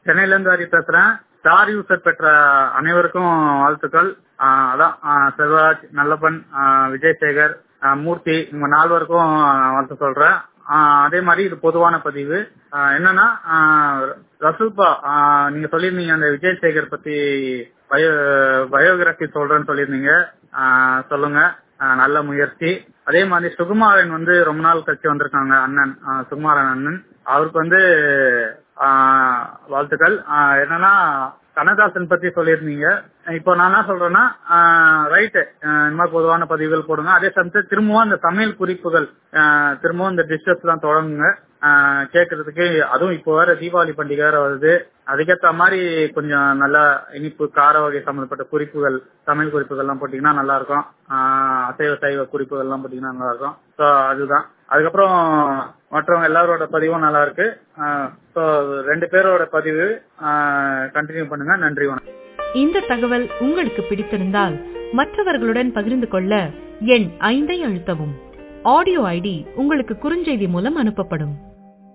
சென்னையில இருந்து ஹரி பேசுறேன் ஸ்டார் யூசர் பெற்ற அனைவருக்கும் வாழ்த்துக்கள் ஆஹ் அதான் ஆஹ் செல்வராஜ் நல்லப்பன் ஆஹ் விஜயசேகர் ஆஹ் மூர்த்தி உங்க நால்வருக்கும் வாழ்த்து சொல்றேன் ஆஹ் அதே மாதிரி இது பொதுவான பதிவு ஆஹ் என்னன்னா ஆஹ் ரசூல்பா ஆஹ் நீங்க சொல்லியிருந்தீங்க அந்த விஜயசேகர் பத்தி பயோ பயோகிராபி சொல்றேன்னு சொல்லியிருந்தீங்க ஆஹ் சொல்லுங்க ஆஹ் நல்ல முயற்சி அதே மாதிரி சுகுமாரன் வந்து ரொம்ப நாள் கழிச்சு வந்திருக்காங்க அண்ணன் ஆஹ் சுகுமாரன் அண்ணன் அவருக்கு வந்து ஆஹ் வாழ்த்துக்கள் ஆஹ் என்னன்னா கண்ணதாசன் பத்தி சொல்லியிருந்தீங்க இப்போ நான் என்ன சொல்றேன்னா ரைட்டு இந்த மாதிரி பொதுவான பதிவுகள் போடுங்க அதே சமயத்தில் திரும்பவும் அந்த சமையல் குறிப்புகள் ஆஹ் திரும்பவும் இந்த டிஷ்ஷஸ் எல்லாம் தொடங்குங்க ஆஹ் கேட்கறதுக்கு அதுவும் இப்போ வேற தீபாவளி பண்டிகை வேற வருது அதுக்கேற்ற மாதிரி கொஞ்சம் நல்லா இனிப்பு கார வகை சம்பந்தப்பட்ட குறிப்புகள் சமையல் குறிப்புகள் எல்லாம் போட்டீங்கன்னா நல்லா இருக்கும் ஆஹ் அசைவ சைவ குறிப்புகள் எல்லாம் போட்டீங்கன்னா நல்லா இருக்கும் ஸோ அதுதான் அதுக்கப்புறம் மற்றவங்க எல்லாரோட பதிவும் நல்லா இருக்கு ஸோ ரெண்டு பேரோட பதிவு கண்டினியூ பண்ணுங்க நன்றி வணக்கம் இந்த தகவல் உங்களுக்கு பிடித்திருந்தால் மற்றவர்களுடன் பகிர்ந்து கொள்ள எண் ஐந்தை அழுத்தவும் ஆடியோ ஐடி உங்களுக்கு குறுஞ்செய்தி மூலம் அனுப்பப்படும்